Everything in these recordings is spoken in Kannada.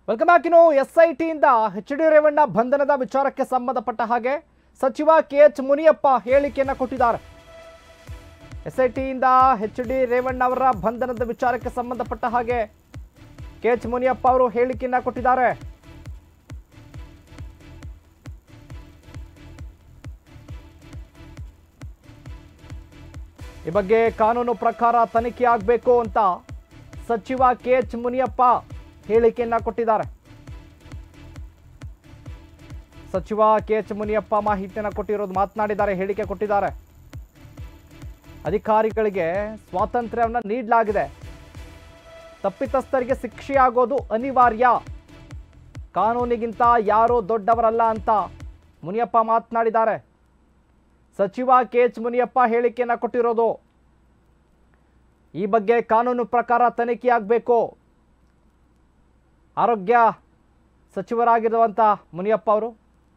ವೆಲ್ಕಮ್ ಬ್ಯಾಕ್ ಇನ್ನು ಎಸ್ ಐ ಟಿಯಿಂದ ಎಚ್ ಡಿ ರೇವಣ್ಣ ಬಂಧನದ ವಿಚಾರಕ್ಕೆ ಸಂಬಂಧಪಟ್ಟ ಹಾಗೆ ಸಚಿವ ಕೆ ಎಚ್ ಮುನಿಯಪ್ಪ ಹೇಳಿಕೆಯನ್ನ ಕೊಟ್ಟಿದ್ದಾರೆ ಎಸ್ ಐ ಟಿಯಿಂದ ಎಚ್ ಡಿ ರೇವಣ್ಣ ಅವರ ಬಂಧನದ ವಿಚಾರಕ್ಕೆ ಸಂಬಂಧಪಟ್ಟ ಹಾಗೆ ಕೆ ಎಚ್ ಮುನಿಯಪ್ಪ ಅವರು ಹೇಳಿಕೆಯನ್ನ ಕೊಟ್ಟಿದ್ದಾರೆ ಈ ಬಗ್ಗೆ ಕಾನೂನು ಪ್ರಕಾರ ತನಿಖೆ ಆಗಬೇಕು ಅಂತ ಸಚಿವ ಕೆ ಎಚ್ ಮುನಿಯಪ್ಪ ಹೇಳಿಕೆಯನ್ನ ಕೊಟ್ಟಿದ್ದಾರೆ ಸಚಿವ ಕೆ ಎಚ್ ಮುನಿಯಪ್ಪ ಮಾಹಿತಿಯನ್ನು ಕೊಟ್ಟಿರೋದು ಮಾತನಾಡಿದ್ದಾರೆ ಹೇಳಿಕೆ ಕೊಟ್ಟಿದ್ದಾರೆ ಅಧಿಕಾರಿಗಳಿಗೆ ಸ್ವಾತಂತ್ರ್ಯವನ್ನು ನೀಡಲಾಗಿದೆ ತಪ್ಪಿತಸ್ಥರಿಗೆ ಶಿಕ್ಷೆಯಾಗೋದು ಅನಿವಾರ್ಯ ಕಾನೂನಿಗಿಂತ ಯಾರೂ ದೊಡ್ಡವರಲ್ಲ ಅಂತ ಮುನಿಯಪ್ಪ ಮಾತನಾಡಿದ್ದಾರೆ ಸಚಿವ ಕೆ ಎಚ್ ಮುನಿಯಪ್ಪ ಹೇಳಿಕೆಯನ್ನು ಕೊಟ್ಟಿರೋದು ಈ ಬಗ್ಗೆ ಕಾನೂನು ಪ್ರಕಾರ ತನಿಖೆ ಆಗಬೇಕು ಆರೋಗ್ಯ ಸಚಿವರಾಗಿರುವಂಥ ಮುನಿಯಪ್ಪ ಅವರು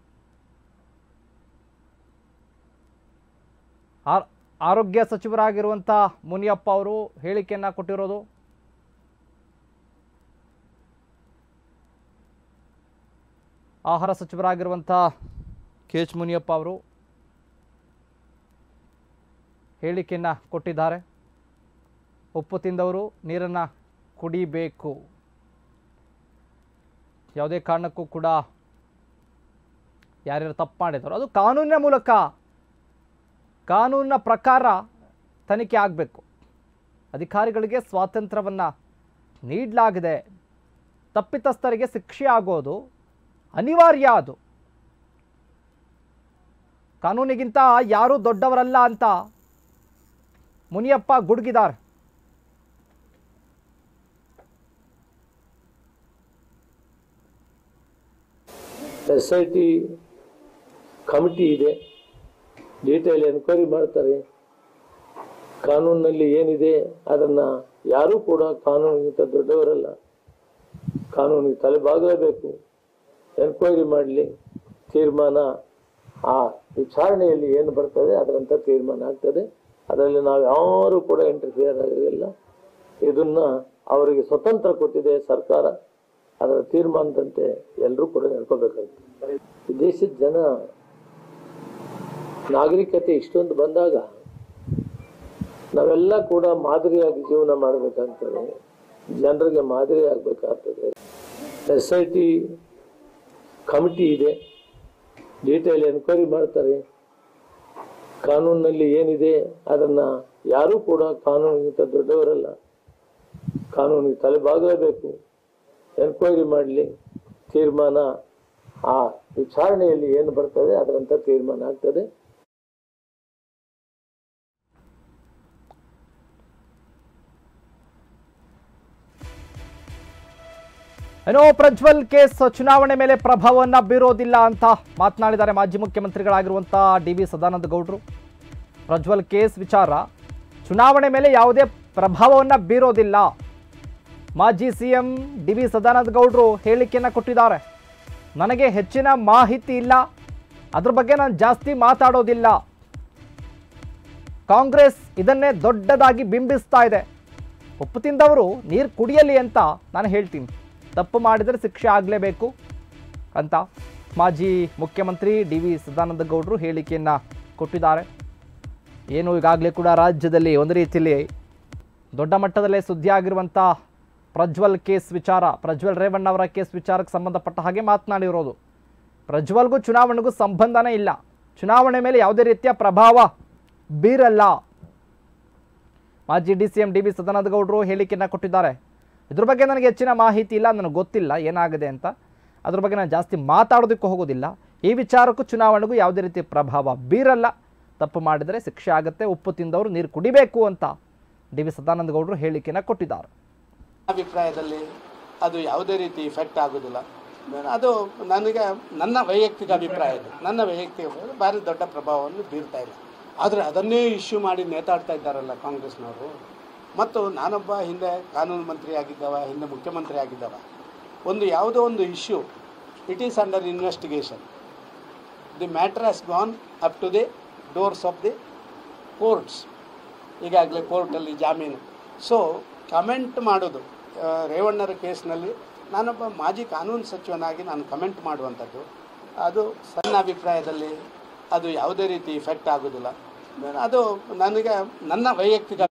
ಆರ್- ಆರೋಗ್ಯ ಸಚಿವರಾಗಿರುವಂಥ ಮುನಿಯಪ್ಪ ಅವರು ಹೇಳಿಕೆಯನ್ನು ಕೊಟ್ಟಿರೋದು ಆಹಾರ ಸಚಿವರಾಗಿರುವಂಥ ಕೆ ಎಚ್ ಮುನಿಯಪ್ಪ ಅವರು ಹೇಳಿಕೆಯನ್ನು ಕೊಟ್ಟಿದ್ದಾರೆ ಉಪ್ಪು ತಿಂದವರು ನೀರನ್ನು ಕುಡಿಬೇಕು ಯಾವುದೇ ಕಾರಣಕ್ಕೂ ಕೂಡ ಯಾರ್ಯಾರು ತಪ್ಪು ಮಾಡಿದಾರೋ ಅದು ಕಾನೂನಿನ ಮೂಲಕ ಕಾನೂನಿನ ಪ್ರಕಾರ ತನಿಖೆ ಆಗಬೇಕು ಅಧಿಕಾರಿಗಳಿಗೆ ಸ್ವಾತಂತ್ರ್ಯವನ್ನು ನೀಡಲಾಗಿದೆ ತಪ್ಪಿತಸ್ಥರಿಗೆ ಶಿಕ್ಷೆ ಆಗೋದು ಅನಿವಾರ್ಯ ಅದು ಕಾನೂನಿಗಿಂತ ಯಾರೂ ದೊಡ್ಡವರಲ್ಲ ಅಂತ ಮುನಿಯಪ್ಪ ಗುಡುಗಿದ್ದಾರೆ ಎಸ್ ಐ ಟಿ ಕಮಿಟಿ ಇದೆ ಡೀಟೇಲ್ ಎನ್ಕ್ವೈರಿ ಮಾಡ್ತಾರೆ ಕಾನೂನಿನಲ್ಲಿ ಏನಿದೆ ಅದನ್ನ ಯಾರೂ ಕೂಡ ಕಾನೂನಿಗಿಂತ ದೊಡ್ಡವರಲ್ಲ ಕಾನೂನಿಗೆ ತಲೆಬಾಗಲೇಬೇಕು ಎನ್ಕ್ವೈರಿ ಮಾಡಲಿ ತೀರ್ಮಾನ ಆ ವಿಚಾರಣೆಯಲ್ಲಿ ಏನು ಬರ್ತದೆ ಅದರಂತ ತೀರ್ಮಾನ ಆಗ್ತದೆ ಅದರಲ್ಲಿ ನಾವು ಯಾರು ಕೂಡ ಇಂಟರ್ಫಿಯರ್ ಆಗಿಲ್ಲ ಇದನ್ನ ಅವರಿಗೆ ಸ್ವತಂತ್ರ ಕೊಟ್ಟಿದೆ ಸರ್ಕಾರ ಅದರ ತೀರ್ಮಾನದಂತೆ ಎಲ್ಲರೂ ಕೂಡ ನಡ್ಕೋಬೇಕಾಗ್ತದೆ ಈ ದೇಶದ ಜನ ನಾಗರಿಕತೆ ಇಷ್ಟೊಂದು ಬಂದಾಗ ನಾವೆಲ್ಲ ಕೂಡ ಮಾದರಿಯಾಗಿ ಜೀವನ ಮಾಡಬೇಕಾಗ್ತದೆ ಜನರಿಗೆ ಮಾದರಿ ಆಗ್ಬೇಕಾಗ್ತದೆ ಎಸ್ ಐ ಟಿ ಕಮಿಟಿ ಇದೆ ಡೀಟೇಲ್ ಎನ್ಕ್ವೈರಿ ಮಾಡ್ತಾರೆ ಕಾನೂನಿನಲ್ಲಿ ಏನಿದೆ ಅದನ್ನ ಯಾರೂ ಕೂಡ ಕಾನೂನಿಗಿಂತ ದೊಡ್ಡವರಲ್ಲ ಕಾನೂನಿಗೆ ತಲೆಬಾಗಲೇಬೇಕು ಎನ್ಕ್ವೈರಿ ಮಾಡಲಿ ತೀರ್ಮಾನ ಆ ವಿಚಾರಣೆಯಲ್ಲಿ ಏನು ಬರ್ತದೆ ಅದರಂತ ತೀರ್ಮಾನ ಆಗ್ತದೆ ಏನೋ ಪ್ರಜ್ವಲ್ ಕೇಸ್ ಚುನಾವಣೆ ಮೇಲೆ ಪ್ರಭಾವವನ್ನ ಬೀರೋದಿಲ್ಲ ಅಂತ ಮಾತನಾಡಿದ್ದಾರೆ ಮಾಜಿ ಮುಖ್ಯಮಂತ್ರಿಗಳಾಗಿರುವಂಥ ಡಿ ವಿ ಸದಾನಂದ ಗೌಡರು ಪ್ರಜ್ವಲ್ ಕೇಸ್ ವಿಚಾರ ಚುನಾವಣೆ ಮೇಲೆ ಯಾವುದೇ ಪ್ರಭಾವವನ್ನ ಬೀರೋದಿಲ್ಲ ಮಾಜಿ C M D V Sadananda ಗೌಡರು ಹೇಳಿಕೆಯನ್ನು ಕೊಟ್ಟಿದ್ದಾರೆ ನನಗೆ ಹೆಚ್ಚಿನ ಮಾಹಿತಿ ಇಲ್ಲ ಅದ್ರ ಬಗ್ಗೆ ನಾನು ಜಾಸ್ತಿ ಮಾತಾಡೋದಿಲ್ಲ ಕಾಂಗ್ರೆಸ್ ಇದನ್ನೇ ದೊಡ್ಡದಾಗಿ ಬಿಂಬಿಸ್ತಾ ಇದೆ ಉಪ್ಪು ತಿಂದವರು ನೀರು ಕುಡಿಯಲಿ ಅಂತ ನಾನು ಹೇಳ್ತೀನಿ ತಪ್ಪು ಮಾಡಿದರೆ ಶಿಕ್ಷೆ ಆಗಲೇಬೇಕು ಅಂತ ಮಾಜಿ ಮುಖ್ಯಮಂತ್ರಿ ಡಿ ವಿ ಸದಾನಂದ ಗೌಡರು ಹೇಳಿಕೆಯನ್ನು ಕೊಟ್ಟಿದ್ದಾರೆ ಏನು ಈಗಾಗಲೇ ಕೂಡ ರಾಜ್ಯದಲ್ಲಿ ಒಂದು ರೀತಿಯಲ್ಲಿ ದೊಡ್ಡ ಮಟ್ಟದಲ್ಲೇ ಸುದ್ದಿ ಆಗಿರುವಂಥ ಪ್ರಜ್ವಲ್ ಕೇಸ್ ವಿಚಾರ ಪ್ರಜ್ವಲ್ ರೇವಣ್ಣ ಅವರ ಕೇಸ್ ವಿಚಾರಕ್ಕೆ ಸಂಬಂಧಪಟ್ಟ ಹಾಗೆ ಮಾತನಾಡಿರೋದು ಪ್ರಜ್ವಲ್ಗೂ ಚುನಾವಣೆಗೂ ಸಂಬಂಧನೇ ಇಲ್ಲ ಚುನಾವಣೆ ಮೇಲೆ ಯಾವುದೇ ರೀತಿಯ ಪ್ರಭಾವ ಬೀರಲ್ಲ ಮಾಜಿ D C M D B Sadananda ಗೌಡರು ಹೇಳಿಕೆಯನ್ನು ಕೊಟ್ಟಿದ್ದಾರೆ ಇದ್ರ ಬಗ್ಗೆ ನನಗೆ ಹೆಚ್ಚಿನ ಮಾಹಿತಿ ಇಲ್ಲ ನನಗೆ ಗೊತ್ತಿಲ್ಲ ಏನಾಗಿದೆ ಅಂತ ಅದ್ರ ಬಗ್ಗೆ ನಾನು ಜಾಸ್ತಿ ಮಾತಾಡೋದಕ್ಕೆ ಹೋಗೋದಿಲ್ಲ ಈ ವಿಚಾರಕ್ಕೂ ಚುನಾವಣೆಗೂ ಯಾವುದೇ ರೀತಿ ಪ್ರಭಾವ ಬೀರಲ್ಲ ತಪ್ಪು ಮಾಡಿದರೆ ಶಿಕ್ಷೆ ಆಗುತ್ತೆ ಉಪ್ಪು ತಿಂದವರು ನೀರು ಕುಡಿಬೇಕು ಅಂತ ಡಿ ವಿ ಸದಾನಂದ ಗೌಡರು ಹೇಳಿಕೆಯನ್ನು ಕೊಟ್ಟಿದ್ದಾರೆ ಅಭಿಪ್ರಾಯದಲ್ಲಿ ಅದು ಯಾವುದೇ ರೀತಿ ಇಫೆಕ್ಟ್ ಆಗೋದಿಲ್ಲ ಅದು ನನಗೆ ನನ್ನ ವೈಯಕ್ತಿಕ ಅಭಿಪ್ರಾಯ ಇದು ನನ್ನ ವೈಯಕ್ತಿಕ ಅಭಿಪ್ರಾಯ ಭಾರಿ ದೊಡ್ಡ ಪ್ರಭಾವವನ್ನು ಬೀರ್ತಾ ಇಲ್ಲ ಆದರೆ ಅದನ್ನೇ ಇಶ್ಯೂ ಮಾಡಿ ನೇತಾಡ್ತಾ ಇದ್ದಾರಲ್ಲ ಕಾಂಗ್ರೆಸ್ನವರು ಮತ್ತು ನಾನೊಬ್ಬ ಹಿಂದೆ ಕಾನೂನು ಮಂತ್ರಿ ಆಗಿದ್ದವ ಹಿಂದೆ ಮುಖ್ಯಮಂತ್ರಿ ಆಗಿದ್ದವ ಒಂದು ಯಾವುದೋ ಒಂದು issue it is under investigation the matter has gone up to the doors of the courts ಈಗಾಗಲೇ ಕೋರ್ಟಲ್ಲಿ ಜಾಮೀನು ಸೊ ಕಮೆಂಟ್ ಮಾಡೋದು ಆ, ರೇವಣ್ಣರ ಕೇಸ್ನಲ್ಲಿ ನಾನೊಬ್ಬ ಮಾಜಿ ಕಾನೂನು ಸಚಿವನಾಗಿ ನಾನು ಕಮೆಂಟ್ ಮಾಡುವಂಥದ್ದು ಅದು ಸಣ್ಣ ಅಭಿಪ್ರಾಯದಲ್ಲಿ ಅದು ಯಾವುದೇ ರೀತಿ ಇಫೆಕ್ಟ್ ಆಗೋದಿಲ್ಲ ಅದು ನನಗೆ ನನ್ನ ವೈಯಕ್ತಿಕ